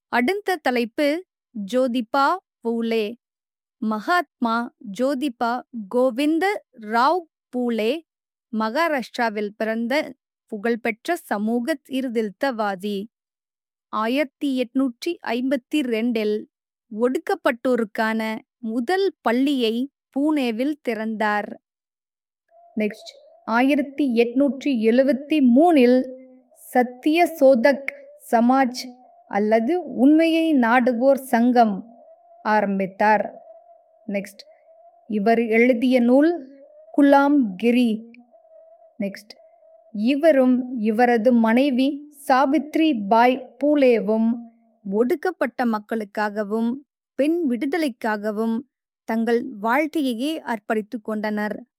அடுத்த தலைப்பு ஜோதிபா பூலே மகாத்மா ஜோதிபா கோவிந்த ராவ் பூலே மகாராஷ்டிராவில் பிறந்த புகழ்பெற்ற சமூக சீர்திருத்தவாதி ஆயிரத்தி எட்நூற்றி ஐம்பத்தி ரெண்டில் ஒடுக்கப்பட்டோருக்கான முதல் பள்ளியை பூனேவில் திறந்தார் நெக்ஸ்ட் ஆயிரத்தி எட்நூற்றி எழுவத்தி மூணில் சத்திய சோதக் சமாஜ் அல்லது உண்மையை நாடுவோர் சங்கம் ஆரம்பித்தார் நெக்ஸ்ட் இவர் எழுதிய நூல் குலாம் கிரி நெக்ஸ்ட் இவரும் இவரது மனைவி சாவித்ரி பாய் பூலேவும் ஒடுக்கப்பட்ட மக்களுக்காகவும் பெண் விடுதலைக்காகவும் தங்கள் வாழ்க்கையையே அர்ப்பணித்துக் கொண்டனர்